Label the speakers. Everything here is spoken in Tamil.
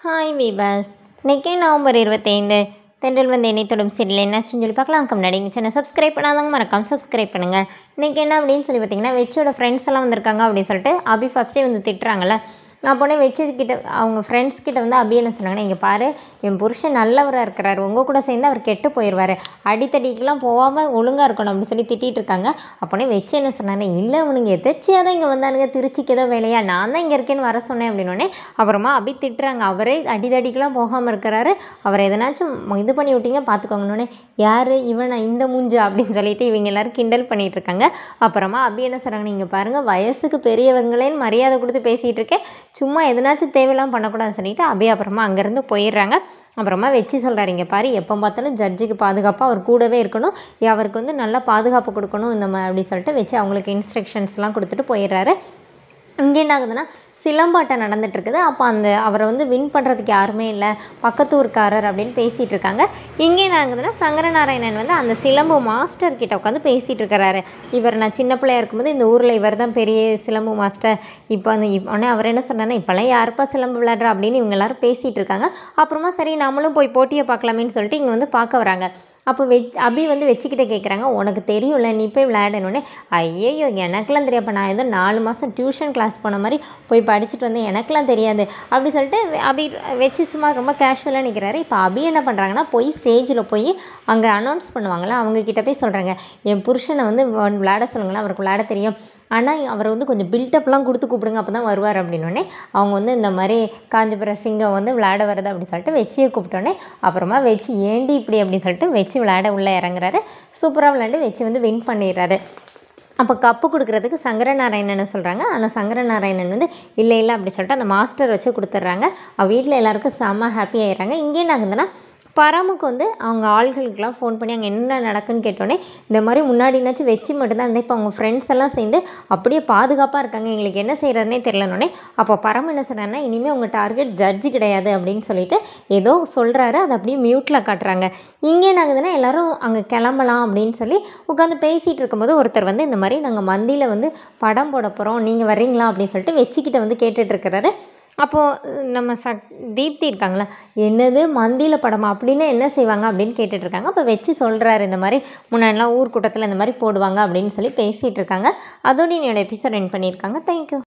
Speaker 1: ஹாய் வீபஸ் இன்னைக்கு நவம்பர் இருபத்தைந்து தென்றல் வந்து என்னை தொடும் சீரியல் என்னாச்சுன்னு சொல்லி பார்க்கலாம் அதுக்கு முன்னாடி எங்கள் சேனல் சப்ஸ்கிரைப் பண்ணாதவங்க மறக்காம சப்ஸ்கிரைப் பண்ணுங்கள் இன்றைக்கி என்ன அப்படின்னு சொல்லி பார்த்தீங்கன்னா வெச்சோட ஃப்ரெண்ட்ஸ் எல்லாம் வந்திருக்காங்க அப்படின்னு சொல்லிட்டு அபி ஃபஸ்ட்டே வந்து திட்டுறாங்கல்ல அப்போனே வச்சு கிட்ட அவங்க ஃப்ரெண்ட்ஸ் கிட்ட வந்து அபி என்ன சொன்னாங்கன்னா இங்கே பாரு என் புருஷன் நல்லவராக இருக்கிறாரு உங்கள் கூட சேர்ந்து அவர் கெட்டு போயிடுவார் அடித்தடிக்கெலாம் போகாமல் ஒழுங்காக இருக்கணும் அப்படின்னு சொல்லி திட்டிகிட்டு இருக்காங்க அப்போனே வச்சு என்ன சொன்னாங்க இல்லை அவனுங்க எதாச்சியாக தான் இங்கே வந்தானுங்க திருச்சிக்கு ஏதோ வேலையா நான் தான் இங்கே இருக்கேன்னு வர சொன்னேன் அப்படின்னோடனே அப்புறமா அபி திட்டுறாங்க அவரே அடிதடிக்கெலாம் போகாமல் இருக்கிறாரு அவரை எதனாச்சும் இது பண்ணி விட்டீங்க பார்த்துக்கோங்கன்னொடனே யார் இவனா இந்த மூஞ்சா அப்படின்னு சொல்லிட்டு இவங்க எல்லாரும் கிண்டல் பண்ணிட்டு இருக்காங்க அப்புறமா அபி என்ன சொல்கிறாங்க நீங்கள் பாருங்கள் வயசுக்கு பெரியவங்களேன்னு மரியாதை கொடுத்து பேசிகிட்டு இருக்கேன் சும்மா எதனாச்சும் தேவையில்லாம பண்ணக்கூடாதுன்னு சொல்லிட்டு அபி அப்புறமா அங்கேருந்து போயிடுறாங்க அப்புறமா வச்சு சொல்கிறாரு இங்கே பாரு எப்போ பார்த்தாலும் ஜட்ஜுக்கு பாதுகாப்பாக அவர் கூடவே இருக்கணும் அவருக்கு வந்து நல்லா பாதுகாப்பு கொடுக்கணும் இந்த மாதிரி அப்படி சொல்லிட்டு வச்சு அவங்களுக்கு இன்ஸ்ட்ரக்ஷன்ஸ்லாம் கொடுத்துட்டு போயிடுறாரு இங்கே என்ன ஆகுதுன்னா சிலம்பாட்டம் நடந்துட்டு இருக்குது அப்போ அந்த அவரை வந்து வின் பண்ணுறதுக்கு யாருமே இல்லை பக்கத்து ஊர்க்காரர் அப்படின்னு பேசிகிட்டு இருக்காங்க இங்கே என்ன ஆகுதுன்னா சங்கரநாராயணன் வந்து அந்த சிலம்பு மாஸ்டர் கிட்ட உட்காந்து பேசிகிட்டு இருக்கிறாரு இவர் நான் சின்ன பிள்ளையா இருக்கும்போது இந்த ஊரில் இவர் தான் பெரிய சிலம்பு மாஸ்டர் இப்போ அந்த இப் உடனே அவர் என்ன சொன்னார்னா இப்போல்லாம் யாருப்பா சிலம்பு விளையாடுறா அப்படின்னு இவங்க எல்லாரும் பேசிகிட்டு இருக்காங்க அப்புறமா சரி நம்மளும் போய் போட்டியை பார்க்கலாமேன்னு சொல்லிட்டு இங்கே வந்து பார்க்க வராங்க அப்போ வெ அபி வந்து வச்சுக்கிட்டே கேட்குறாங்க உனக்கு தெரியும்ல நீ போய் விளையாடணுன்னே ஐயையோ எனக்கெல்லாம் தெரியாப்பா நான் ஏதோ நாலு மாதம் டியூஷன் கிளாஸ் போன மாதிரி போய் படிச்சுட்டு வந்தேன் எனக்கெல்லாம் தெரியாது அப்படி சொல்லிட்டு அபி வச்சு சும்மா ரொம்ப கேஷுவலாக நிற்கிறாரு இப்போ அபி என்ன பண்ணுறாங்கன்னா போய் ஸ்டேஜில் போய் அங்கே அனௌன்ஸ் பண்ணுவாங்கள்ல அவங்க கிட்ட போய் சொல்கிறாங்க என் புருஷனை வந்து வ- விளையாட சொல்லுங்களேன் அவருக்கு விளையாட தெரியும் ஆனால் அவரை வந்து கொஞ்சம் பில்டப்லாம் கொடுத்து கூப்பிடுங்க அப்போ தான் வருவார் அப்படின்னோடனே அவங்க வந்து இந்த மாதிரி காஞ்சிபுரம் சிங்கம் வந்து விளையாட வருது அப்படின்னு சொல்லிட்டு வெச்சியை கூப்பிட்டோன்னே அப்புறமா வெச்சி ஏண்டி இப்படி அப்படின்னு சொல்லிட்டு வெச்சி விளையாட உள்ளே இறங்குறாரு சூப்பராக விளையாண்டு வெச்சி வந்து வின் பண்ணிடுறாரு அப்போ கப்பு கொடுக்குறதுக்கு சங்கரநாராயணனை சொல்கிறாங்க ஆனால் சங்கரநாராயணன் வந்து இல்லை இல்லை அப்படி சொல்லிட்டு அந்த மாஸ்டர் வச்சு கொடுத்துட்றாங்க வீட்டில் எல்லாருக்கும் செம்ம ஹாப்பி ஆயிடுறாங்க இங்கே என்ன ஆகுதுன்னா பரமுக்கு வந்து அவங்க ஆள்களுக்கெல்லாம் ஃபோன் பண்ணி அங்கே என்ன நடக்குன்னு கேட்டோன்னே இந்த மாதிரி முன்னாடினாச்சும் வச்சு மட்டும்தான் இருந்தால் இப்போ அவங்க ஃப்ரெண்ட்ஸ் எல்லாம் சேர்ந்து அப்படியே பாதுகாப்பாக இருக்காங்க எங்களுக்கு என்ன செய்கிறதுனே தெரிலனோடனே அப்போ பரம் என்ன சொல்கிறாருன்னா இனிமேல் உங்கள் டார்கெட் ஜட்ஜு கிடையாது அப்படின்னு சொல்லிட்டு ஏதோ சொல்கிறாரு அதை அப்படியே மியூட்டில் காட்டுறாங்க இங்கே என்ன ஆகுதுன்னா எல்லாரும் அங்கே கிளம்பலாம் அப்படின்னு சொல்லி உட்காந்து பேசிகிட்டு இருக்கும்போது ஒருத்தர் வந்து இந்த மாதிரி நாங்கள் மந்தியில் வந்து படம் போட போகிறோம் நீங்கள் வர்றீங்களா அப்படின்னு சொல்லிட்டு வச்சுக்கிட்ட வந்து கேட்டுட்டு இருக்கிறாரு அப்போது நம்ம சக் தீப்தி இருக்காங்களா என்னது மந்தியில் படமா அப்படின்னு என்ன செய்வாங்க அப்படின்னு கேட்டுட்டு இருக்காங்க அப்போ வச்சு சொல்கிறாரு இந்த மாதிரி முன்னாடிலாம் ஊர் கூட்டத்தில் இந்த மாதிரி போடுவாங்க அப்படின்னு சொல்லி பேசிகிட்டு இருக்காங்க அதோட என்னோட எபிசோட் என் பண்ணியிருக்காங்க தேங்க்யூ